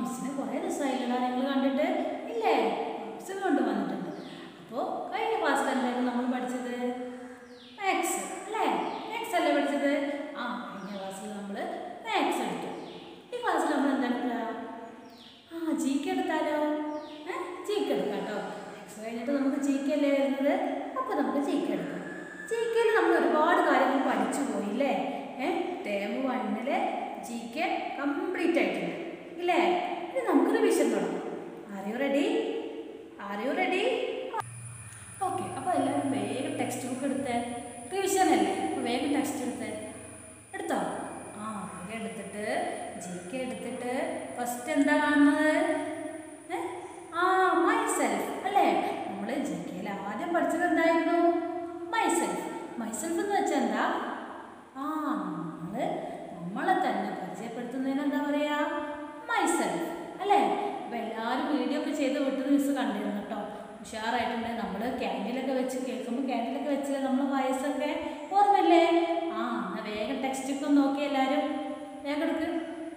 മിസ്സിന് കുറേ ദിവസമായില്ലടാ നിങ്ങൾ കണ്ടിട്ട് ഇല്ലേ മിസ് കൊണ്ട് വന്നിട്ടുണ്ട് അപ്പോൾ കഴിഞ്ഞ ക്ലാസ്സിൽ എന്തായിരുന്നു നമ്മൾ പഠിച്ചത് മാത്സ് അല്ലേ മാത്സ് അല്ലേ പഠിച്ചത് ആ കഴിഞ്ഞ ക്ലാസ്സിൽ നമ്മൾ മാത്സ് എടുത്തു ഈ ക്ലാസ്സിൽ നമ്മൾ എന്താ എടുക്കുക ആ ജി കെ എടുത്താലോ ഏ ജി കെ എടുക്കാം കേട്ടോ മാത്സ് കഴിഞ്ഞിട്ട് നമുക്ക് ജി കെ അല്ലേ വരുന്നത് അപ്പോൾ നമുക്ക് ജി കെ എടുക്കാം ജി കെയിൽ നമ്മൾ ഒരുപാട് കാര്യങ്ങൾ പഠിച്ചു പോയില്ലേ ഏ ടേം വണ്ണിലെ ജി കെ കംപ്ലീറ്റ് ആയിട്ടുണ്ട് ഇല്ലേ ഇനി നമുക്ക് റിവിഷൻ തുടങ്ങാം are you ready are you ready okay അപ്പോൾ എല്ലാവരും വേഗം ടെക്സ്റ്റ് ബുക്ക് എടുത്തേ റിവിഷൻ അല്ലേ അപ്പോൾ വേഗം ടെക്സ്റ്റ് എടുത്തേ എടുത്തോ ആ വേഗം എടുത്തിട്ട് ജി കെ എടുത്തിട്ട് ഫസ്റ്റ് എന്താ കാണുന്നത് ഏ? ആ മൈ സെൽഫ് അല്ലേ നമ്മൾ ജി കെയിൽ ആദ്യം പഠിച്ചത് എന്തായിരുന്നു മൈ സെൽഫ് മൈ സെൽഫ് എന്ന് വെച്ചാൽ എന്താ ആ നമ്മൾ നമ്മളെ തന്നെ പരിചയപ്പെടുത്തുന്നതിന് എന്താ പറയുക മൈ സെൽഫ് അല്ലേ അപ്പോൾ എല്ലാവരും വീഡിയോ ഒക്കെ ചെയ്ത് വിട്ടത് മിസ് കണ്ടിരുന്നു കേട്ടോ ഉഷാറായിട്ടുണ്ട് നമ്മൾ ക്യാൻഡിലൊക്കെ വെച്ച് കേൾക്കുമ്പോൾ ക്യാൻഡിലൊക്കെ വെച്ച് നമ്മൾ വയസ്സൊക്കെ ഓർമ്മയില്ലേ ആ എന്നാൽ വേഗം ടെക്സ്റ്റ് ഒക്കെ ഒന്ന് നോക്കി എല്ലാവരും വേഗം എടുക്ക്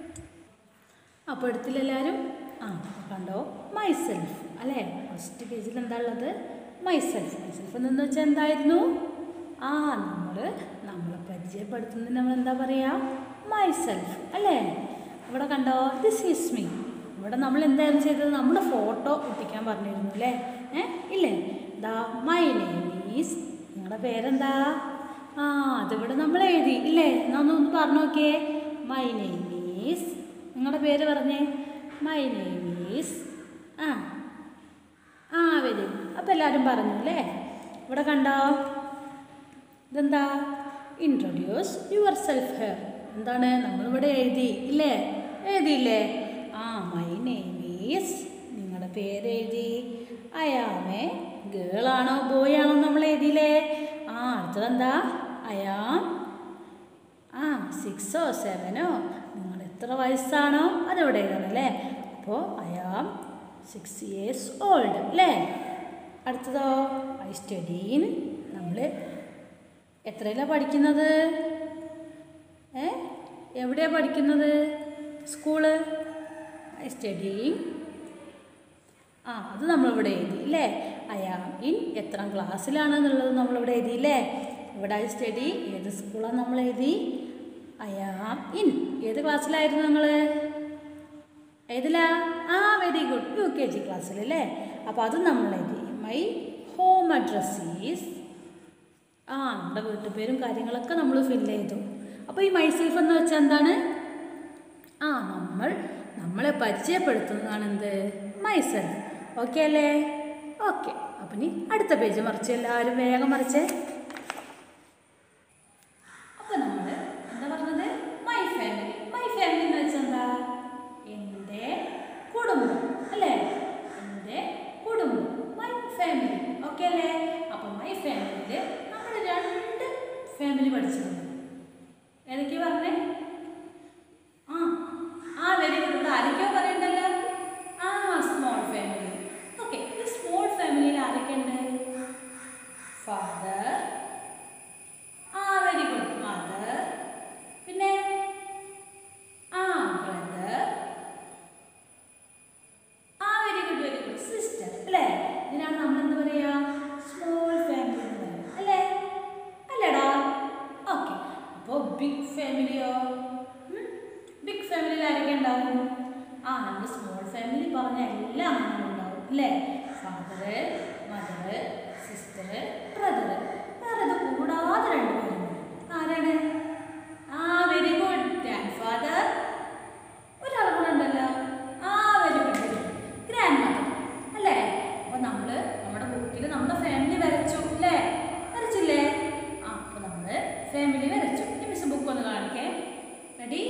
അപ്പോൾ എടുത്തില്ല എല്ലാവരും ആ അപ്പോൾ കണ്ടോ മൈ സെൽഫ് അല്ലേ ഫസ്റ്റ് പേജിൽ എന്താ ഉള്ളത് മൈ സെൽഫ് മൈ സെൽഫ് എന്ന് വെച്ചാൽ എന്തായിരുന്നു ആ നമ്മൾ നമ്മളെ പരിചയപ്പെടുത്തുന്നതിന് നമ്മൾ എന്താ പറയുക മൈ സെൽഫ് അല്ലേ ഇവിടെ കണ്ടോ ദിസ് ഈസ് മീ ഇവിടെ നമ്മൾ എന്തായിരുന്നു ചെയ്തത് നമ്മുടെ ഫോട്ടോ ഒട്ടിക്കാൻ പറഞ്ഞിരുന്നു അല്ലേ ഏ ഇല്ലേ ദാ മൈ നെയിം ഈസ് നിങ്ങളുടെ പേരെന്താ ആ അതിവിടെ നമ്മൾ എഴുതി ഇല്ലേ എന്നാ ഒന്ന് ഒന്ന് പറഞ്ഞു നോക്കിയേ മൈ നെയിം ഈസ് നിങ്ങളുടെ പേര് പറഞ്ഞേ മൈ നെയിം ഈസ് ആ ആ വരി അപ്പോൾ എല്ലാവരും പറഞ്ഞു അല്ലേ ഇവിടെ കണ്ടോ ഇതെന്താ ഇൻട്രൊഡ്യൂസ് യുവർ സെൽഫ് ഹെയർ എന്താണ് നമ്മളിവിടെ എഴുതി ഇല്ലേ എഴുതിയില്ലേ ആ മൈ നെയിം ഈസ് നിങ്ങളുടെ പേര് എഴുതി അയാമേ ഗേൾ ആണോ ബോയ് ആണോ നമ്മൾ എഴുതിയില്ലേ ആ അടുത്തതെന്താ അയാം ആ സിക്സോ സെവനോ നിങ്ങൾ എത്ര വയസ്സാണോ അതിവിടെ എഴുതണം അല്ലേ അപ്പോൾ അയാം സിക്സ് ഇയേഴ്സ് ഓൾഡ് അല്ലേ അടുത്തതോ ഐ സ്റ്റഡീൻ നമ്മൾ എത്രയിലാണ് പഠിക്കുന്നത് ഏ എവിടെയാണ് പഠിക്കുന്നത് സ്കൂള് ഐ സ്റ്റഡീങ് ആ അത് നമ്മളിവിടെ എഴുതി അല്ലേ അയാം ഇൻ എത്രാം ക്ലാസ്സിലാണ് എന്നുള്ളത് നമ്മളിവിടെ എഴുതി അല്ലേ ഇവിടെ ഐ സ്റ്റഡി ഏത് സ്കൂളാണ് നമ്മൾ എഴുതി അയാം ഇൻ ഏത് ക്ലാസ്സിലായിരുന്നു നിങ്ങൾ ഏതിലാ ആ very good U K G ക്ലാസ്സിൽ അല്ലേ അപ്പോൾ അത് നമ്മൾ എഴുതി മൈ ഹോം അഡ്രസ് ഈസ് ആ നമ്മുടെ വീട്ടുപേരും കാര്യങ്ങളൊക്കെ നമ്മൾ ഫില്ല് ചെയ്തു അപ്പോൾ ഈ മൈസെൽഫ് എന്ന് വെച്ചാൽ എന്താണ് ആ നമ്മൾ നമ്മളെ പരിചയപ്പെടുത്തുന്നതാണ് എന്ത് മൈസെൽഫ് ഓക്കെ അല്ലേ ഓക്കെ അപ്പം ഇനി അടുത്ത പേജ് മറിച്ച് എല്ലാവരും വേഗം മറിച്ചേ അപ്പോൾ നമ്മൾ എന്താ പറഞ്ഞത് മൈ ഫാമിലി മൈ ഫാമിലി എന്ന് വെച്ചാൽ എന്താ എൻ്റെ കുടുംബം അല്ലേ എൻ്റെ കുടുംബം മൈ ഫാമിലി ഓക്കെ അല്ലേ അപ്പോൾ മൈ ഫാമിലിയിൽ നമ്മൾ രണ്ട് ഫാമിലി പഠിച്ചിട്ടുണ്ട് ഏതൊക്കെയാ പറഞ്ഞേ ആ ആ വെരി ഗുഡ് ഇവിടെ ആരൊക്കെയോ പറയണ്ടല്ലോ ആ സ്മോൾ ഫാമിലി ഓക്കെ ഈ സ്മോൾ ഫാമിലിയിൽ ആരൊക്കെയുണ്ട് ഫാദർ ആ വെരി ഗുഡ് മദർ പിന്നെ ആ ബ്രദർ ആ very good very good sister അല്ലേ ഇതിനാണ് നമ്മൾ എന്താ പറയുക സ്മോൾ ഫാമിലി എന്ന് പറയുന്നത് അല്ലേ അല്ലേടാ ഓക്കെ അപ്പോൾ ബിഗ് ഫാമിലിയോ ബിഗ് ഫാമിലിയിൽ ആരൊക്കെ ഉണ്ടാവും ആ നമ്മൾ സ്മോൾ ഫാമിലി പറഞ്ഞ എല്ലാം അങ്ങനെ ഉണ്ടാവും അല്ലേ ഫാദർ മദർ സിസ്റ്റർ ബ്രദർ വേറെ ഇത് കൂടാതെ രണ്ട് പേരുണ്ട് ആരാണ് ആ വെരി ഗുഡ് ഗ്രാൻഡ് ഫാദർ ഒരാൾ കൂടെ ഉണ്ടല്ലോ ആ very good very good grandmother അല്ലേ അപ്പോൾ നമ്മൾ നമ്മുടെ ബുക്കിൽ നമ്മുടെ ഫാമിലി വരച്ചു അല്ലേ വരച്ചില്ലേ ആ അപ്പോൾ നമ്മൾ ഫാമിലി വരച്ചു ഈ മിസ് ബുക്ക് ഒന്ന് കാണിക്കേ റെഡി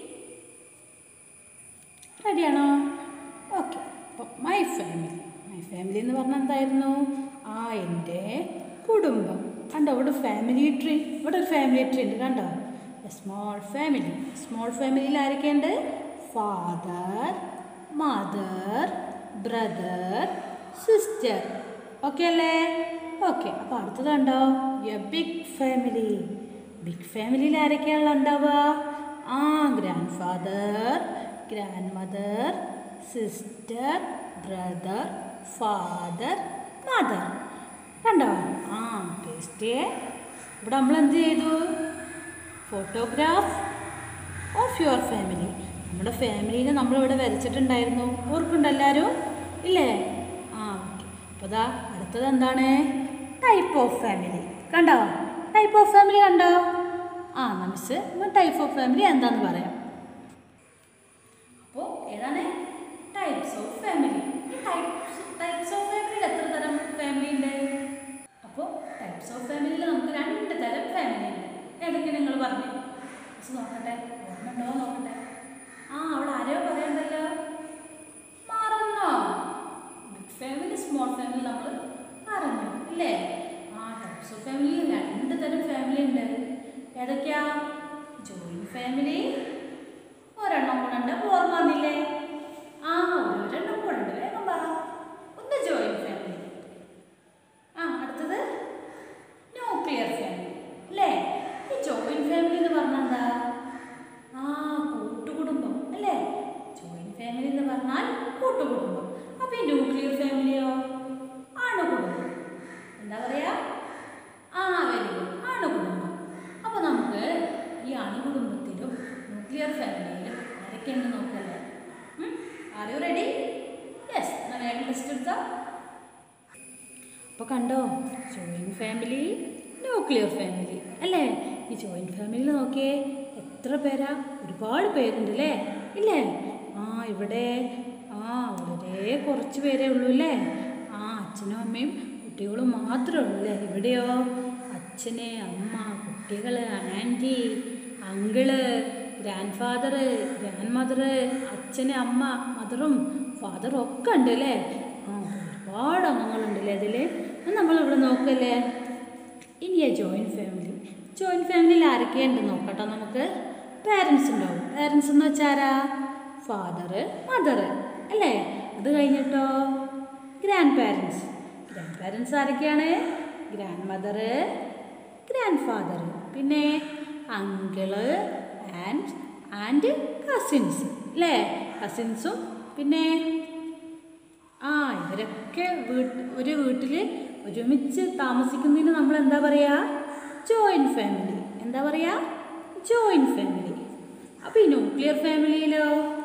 റെഡിയാണോ ഓക്കെ അപ്പോൾ മൈ ഫാമിലി മൈ ഫാമിലി എന്ന് പറഞ്ഞാൽ എന്തായിരുന്നു ആ എൻ്റെ കുടുംബം കണ്ടോ ഇവിടെ ഫാമിലി ട്രീ ഇവിടെ ഒരു ഫാമിലി ട്രീ ഉണ്ട് കണ്ടോ സ്മോൾ ഫാമിലി സ്മോൾ ഫാമിലിയിൽ ആരൊക്കെയുണ്ട് father mother brother sister okay അല്ലേ ഓക്കെ അപ്പോൾ അടുത്തത് കണ്ടോ എ ബിഗ് ഫാമിലി ബിഗ് ഫാമിലിയിൽ ആരൊക്കെയാണല്ലോ ഉണ്ടാവുക ആ grandfather grandmother sister brother father mother കണ്ടോ ആ ടേസ്റ്റേ ഇവിടെ നമ്മൾ എന്ത് ചെയ്തു ഫോട്ടോഗ്രാഫ് ഓഫ് യുവർ ഫാമിലി നമ്മുടെ ഫാമിലിനെ നമ്മളിവിടെ വരച്ചിട്ടുണ്ടായിരുന്നു ഓർക്കുണ്ടോ എല്ലാവരും ഇല്ലേ ആ ഓക്കെ അപ്പോൾ ദാ അടുത്തത് എന്താണ് ടൈപ്പ് ഓഫ് ഫാമിലി കണ്ടോ ടൈപ്പ് ഓഫ് ഫാമിലി കണ്ടോ ആ മിസ് ടൈപ്പ് ഓഫ് ഫാമിലി എന്താന്ന് പറയാം അപ്പോൾ ഏതാണ് ടൈപ്സ് ഓഫ് ഫാമിലി ഈ ടൈപ്സ് ടൈപ്സ് ഓഫ് ഫാമിലിയിൽ എത്ര തരം ഫാമിലി ഉണ്ട് അപ്പോൾ ടൈപ്സ് ഓഫ് ഫാമിലിയിൽ നമുക്ക് രണ്ട് തരം ഫാമിലി ഉണ്ട് ഏതൊക്കെ നിങ്ങൾ പറഞ്ഞു മിസ് നോക്കട്ടെ ഓർമ്മയുണ്ടോ നോക്കട്ടെ ആ അവിടെ ആരെയോ പറയണ്ടല്ലോ മറന്നോ ബിഗ് ഫാമിലി സ്മോൾ ഫാമിലി നമ്മൾ പറഞ്ഞു ഇല്ലേ ആ ടൈപ്സ് ഓഫ് ഫാമിലിയിൽ രണ്ട് തരം ഫാമിലി ഉണ്ട് ഏതൊക്കെയാ ജോയിൻറ്റ് ഫാമിലി ഒരെണ്ണം കൂടെ ഉണ്ട് ഓർമ്മ വന്നില്ലേ ആ ഒരെണ്ണം കൂടെ ഉണ്ട് വേഗം പറ ഒന്ന് ജോയിൻറ്റ് ഫാമിലി ആ അടുത്തത് ന്യൂക്ലിയർ ഫാമിലി അല്ലേ ഈ ജോയിൻറ്റ് ഫാമിലി എന്ന് പറഞ്ഞാൽ എന്താ ആ കൂട്ടുകുടുംബം അല്ലേ ജോയിൻറ്റ് ഫാമിലി എന്ന് പറഞ്ഞാൽ കൂട്ടുകുടുംബം അപ്പോൾ ഈ ന്യൂക്ലിയർ ഫാമിലിയോ അണുകുടുംബം എന്താ പറയാ ആ വെരി ഗുഡ് അണുകുടുംബം അപ്പോൾ നമുക്ക് ഈ അണുകുടുംബത്തിലും ന്യൂക്ലിയർ ഫാമിലിയിലും ആരൊക്കെയുണ്ട് നോക്കല്ലേ ആർ യു റെഡി യെസ് എന്നാൽ വേഗം ടെസ്റ്റ് എടുത്താൽ അപ്പോൾ കണ്ടോ ജോയിൻറ്റ് ഫാമിലി ന്യൂക്ലിയർ ഫാമിലി അല്ലേ ഈ ജോയിൻറ്റ് ഫാമിലിയിൽ നോക്കിയേ എത്ര പേരാ ഒരുപാട് പേരുണ്ട് അല്ലേ ഇല്ലേ ആ ഇവിടെ ആ വളരെ കുറച്ച് പേരേ ഉള്ളൂ അല്ലേ ആ അച്ഛനും അമ്മയും കുട്ടികളും മാത്രമേ ഉള്ളൂ അല്ലേ ഇവിടെയോ അച്ഛന് അമ്മ കുട്ടികൾ aunty uncle grandfather grandmother അച്ഛന് അമ്മ മദറും ഫാദറും ഒക്കെ ഉണ്ട് അല്ലേ ആ ഒരുപാട് അംഗങ്ങളുണ്ട് അല്ലേ അതിൽ നമ്മളിവിടെ നോക്കല്ലേ ഇനിയാ ജോയിൻറ്റ് ഫാമിലി ജോയിൻറ്റ് ഫാമിലിയിൽ ആരൊക്കെയുണ്ട് നോക്കട്ടോ നമുക്ക് പാരൻസ് ഉണ്ടാവും പാരൻസ് എന്ന് വെച്ചാൽ ആരാ ഫാദർ മദർ അല്ലേ അത് കഴിഞ്ഞിട്ടോ ഗ്രാൻഡ് പാരൻസ് ഗ്രാൻഡ് പാരൻസ് ആരൊക്കെയാണ് ഗ്രാൻഡ് മദർ ഗ്രാൻഡ് ഫാദർ പിന്നെ അങ്കിള് ആൻഡ് ആൻഡ് കസിൻസ് അല്ലേ കസിൻസും പിന്നെ ആ ഇവരൊക്കെ വീട്ട് ഒരു വീട്ടിൽ ഒരുമിച്ച് താമസിക്കുന്നതിന് നമ്മൾ എന്താ പറയുക ജോയിൻറ്റ് ഫാമിലി എന്താ പറയുക ജോയിൻറ്റ് ഫാമിലി അപ്പോൾ ഈ ന്യൂക്ലിയർ ഫാമിലിയിലോ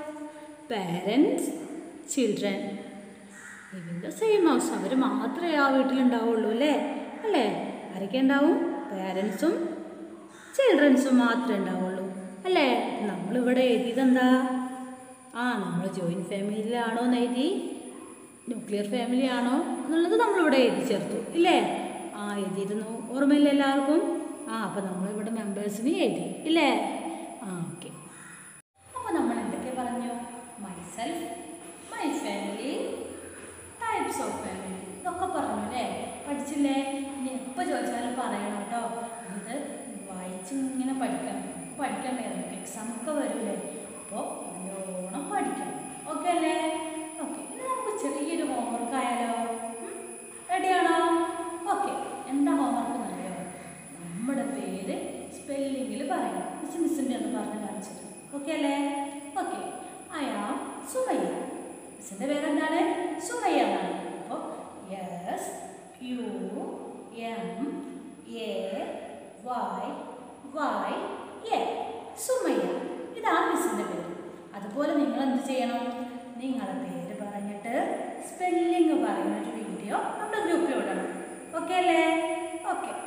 പാരൻസ് ചിൽഡ്രൻ ഇതിൻ്റെ സെയിം ഹൗസ് അവർ മാത്രമേ ആ വീട്ടിലുണ്ടാവുള്ളൂ അല്ലേ അല്ലേ ആരൊക്കെ ഉണ്ടാവും പാരൻസും ചിൽഡ്രൻസും മാത്രമേ ഉണ്ടാവുള്ളൂ അല്ലേ നമ്മളിവിടെ എഴുതിയതെന്താ ആ നമ്മൾ ജോയിൻറ്റ് ഫാമിലിയിലാണോ എന്ന് എഴുതി ന്യൂക്ലിയർ ഫാമിലി ആണോ എന്നുള്ളത് നമ്മളിവിടെ എഴുതി ചേർത്തു ഇല്ലേ ആ എഴുതിയിരുന്നു ഓർമ്മയില്ല എല്ലാവർക്കും ആ അപ്പോൾ നമ്മളിവിടെ മെമ്പേഴ്സിന് എഴുതി ഇല്ലേ ആ ഓക്കെ അപ്പോൾ നമ്മൾ എന്തൊക്കെ പറഞ്ഞു myself my family types of family ഇതൊക്കെ പറഞ്ഞു അല്ലേ പഠിച്ചില്ലേ ഇനി എപ്പോൾ ചോദിച്ചാലും പറയണം കേട്ടോ ഇത് വായിച്ച് ഇങ്ങനെ പഠിക്കണം പഠിക്കണ്ടേ നമുക്ക് എക്സാം ഒക്കെ വരില്ലേ അപ്പോൾ നല്ലോണം പഠിക്കണം ഓക്കെ അല്ലേ ഓക്കെ ഇനി നമുക്ക് ചെറിയൊരു ഹോംവർക്ക് ആയാലോ റെഡിയാണോ ഓക്കെ എന്താ ഹോംവർക്ക് എന്നറിയോ നമ്മുടെ പേര് സ്പെല്ലിങ്ങിൽ പറയണം മിസ് മിസ്സിൻ്റെ ഒന്ന് പറഞ്ഞ് കാണിച്ചത് ഓക്കെ അല്ലേ ഓക്കെ അയാ സുമയ്യ മിസ്സിൻ്റെ പേരെന്താണ് സുമയ്യ എന്നാണ് അപ്പോൾ S U M A Y Y A Sumayya ഇതാണ് മിസ്സിൻ്റെ പേര് അതുപോലെ നിങ്ങൾ എന്ത് ചെയ്യണം നിങ്ങളുടെ പേര് പറഞ്ഞിട്ട് സ്പെല്ലിങ് പറയുന്ന ഒരു വീഡിയോ നമ്മുടെ ഗ്രൂപ്പിൽ വിടണം ഓക്കെ അല്ലേ ഓക്കെ